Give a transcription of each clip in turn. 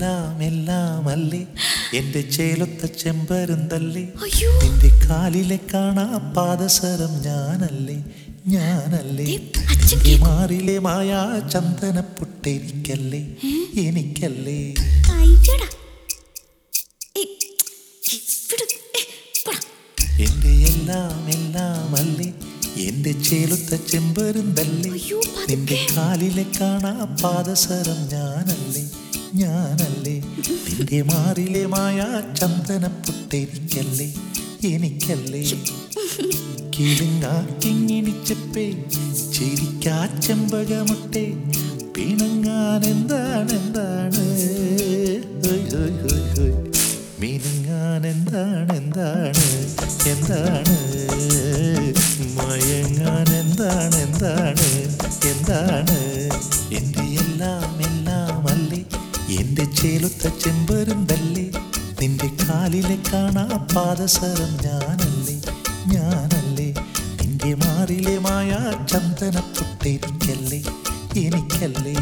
എല്ലാം എല്ലാം അല്ലേ എന്റെ ചേലൊത്ത ചെമ്പരുന്തല്ലേ അയ്യോ നിന്റെ കാലിലെ കാണാ പാദസരം ഞാനല്ലേ ഞാനല്ലേ ദേ, അച്ഛൻ നിന്റെ മാറിലെ മായാ ചന്ദന പൊട്ടെനിക്കല്ലേ എനിക്കല്ലേ അയ്യടാ ഏയ്, ഇവിടെ, ഏ, പോടാ. എന്റെ എല്ലാം എല്ലാം അല്ലേ എന്റെ ചേലുത്ത ചെമ്പരുന്തല്ലേ അയ്യോ, പതുക്കെ. നിന്റെ കാലിലെ കാണാ പാദസരം ഞാനല്ലേ ഞാനല്ലേ നിന്റെ മാറിലെ മായാ ചന്ദന പൊട്ടെനിക്കല്ലേ എനിക്കല്ലേ കിളുങ്ങാക്കിങ്ങിണിച്ചപ്പേ ചിരിക്കാ ചെമ്പകമുട്ടെ പിണങ്ങാൻ എന്താണ് എന്താണ് ഹോയ് ഹോയ് ഹോയ് ഹോയ് മിനുങ്ങാൻ എന്താണ് എന്താണ് എന്താണ് മയങ്ങാൻ എന്താണ് എന്താണ് എന്താണ് എൻ്റെ എല്ലാം എല്ലാം അല്ലേ എൻ്റെ ചേലുത്ത ചെമ്പരുന്തല്ലേ നിന്റെ കാലിലെ കാണാ പാദസരം ഞാനല്ലേ ഞാനല്ലേ നിന്റെ മാറിലെ മായാ ചന്ദന പൊട്ടെനിക്കല്ലേ എനിക്കല്ലേ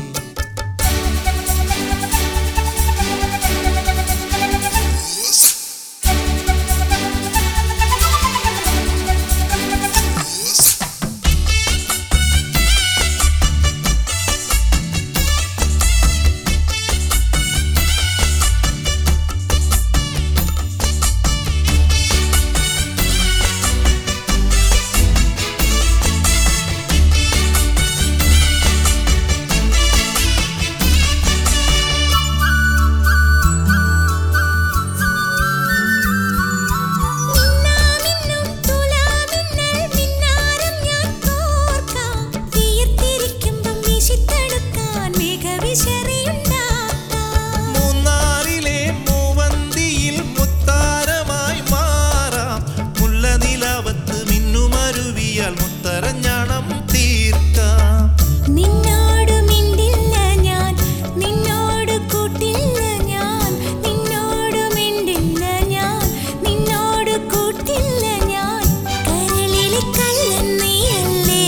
മിന്നാമിന്നും തുലാമിന്നൽ മിന്നാരം ഞാൻ കോർക്കാം. വിയർത്തിരിക്കുമ്പം വീശിത്തടുക്കാൻ മേഘവിശറിയുണ്ടാക്കാം. മൂന്നാറിലെ മൂവന്തിയിൽ മുത്താരമായി മാറാം മുല്ലനിലാവത്ത് മിന്നുമരുവിയാൽ മുത്തരഞ്ഞാണം തീർക്കാം നിന്നോട് മിണ്ടില്ല ഞാൻ നിന്നോട് കൂട്ടില്ല ഞാൻ നിന്നോട് മിണ്ടില്ല ഞാൻ നിന്നോട് കൂട്ടില്ല ഞാൻ കരളിലെ കള്ളൻ നീയല്ലേ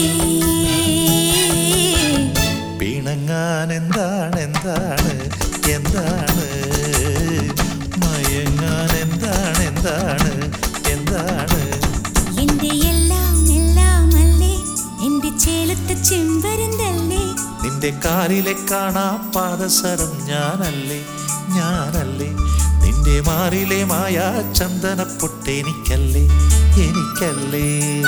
പിണങ്ങാൻ എന്താണ് എന്താണ് എന്താണ് മയങ്ങാൻ എന്താണ് എന്താണ് എന്താണ് എന്റെ എല്ലാം എല്ലാം അല്ലേ എന്റെ ചേലത്ത ചെമ്പരുന്തല്ലേ നിന്റെ കാലിലെ കാണാ പാദസരം ഞാനല്ലേ ഞാനല്ലേ നിന്റെ മാറിലെ മായാ ചന്ദന പൊട്ടെനിക്കല്ലേ എനിക്കല്ലേ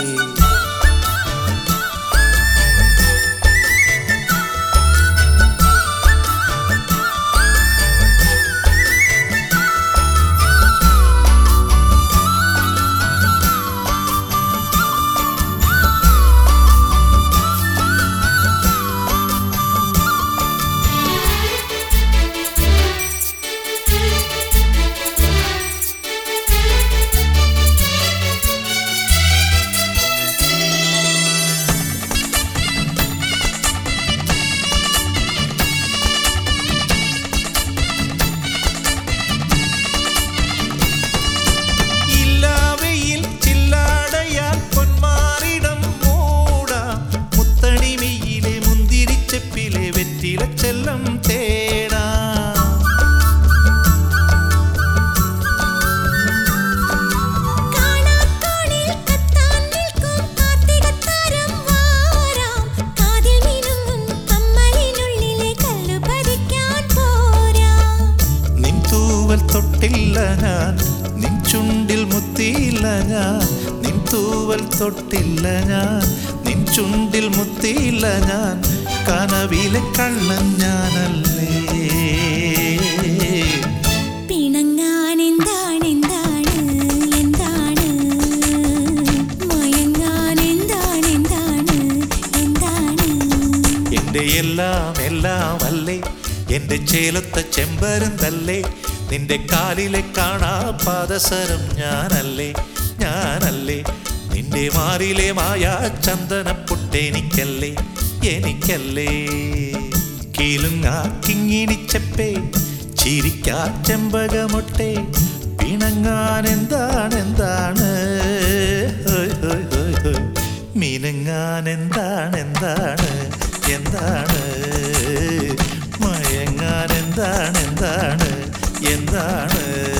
ഇല്ലാവയിൽ ചില്ലാടയാൽ പൊന്മാറിടം മൂടാം മുത്തണിമയിലെ മുന്തിരിച്ചപ്പിലെ വെറ്റില ചെല്ലം തേടാം കാണാക്കോണിൽ കത്താൻ നിൽക്കും കാർത്തികത്താരം വാരാം കാതിൽ മിനുങ്ങും കമ്മലിനുള്ളിലെ കല്ലു പതിക്കാൻ പോരാം നിൻ തൂവൽ തൊട്ടില്ല ഞാൻ നിൻ ചുണ്ടിൽ മുത്തിയില്ല ഞാൻ നിൻ തൂവൽ തൊട്ടില്ല ഞാൻ നിൻ ചുണ്ടിൽ മുത്തിയില്ല ഞാൻ കനവിലെ കള്ളൻ ഞാനല്ലേ പിണങ്ങാൻ എന്താണ് എന്താണ് എന്താണ് മയങ്ങാൻ എന്താണ് എന്താണ് എന്താണ് എന്റെ എല്ലാം എല്ലാം അല്ലേ എന്റെ ചേലത്ത ചെമ്പരുന്തല്ലേ നിന്റെ കാലിലെ കാണാ പാദസരം ഞാനല്ലേ ഞാനല്ലേ നിന്റെ മാറിലെ മായാ ചന്ദന പൊട്ടെനിക്കല്ലേ എനിക്കല്ലേ കീലുങ്ങാ കിങ്ങിണിച്ചപ്പേ ചിരിക്കാ ചെമ്പകമൊട്ടെ പിണങ്ങാൻ എന്താണ് എന്താണ് ഹോയ് ഹോയ് ഹോയ് ഹോയ് മിനുങ്ങാൻ എന്താണ് എന്താണ് എന്താണ് മയങ്ങാൻ എന്താണ് എന്താണ് എന്താണ്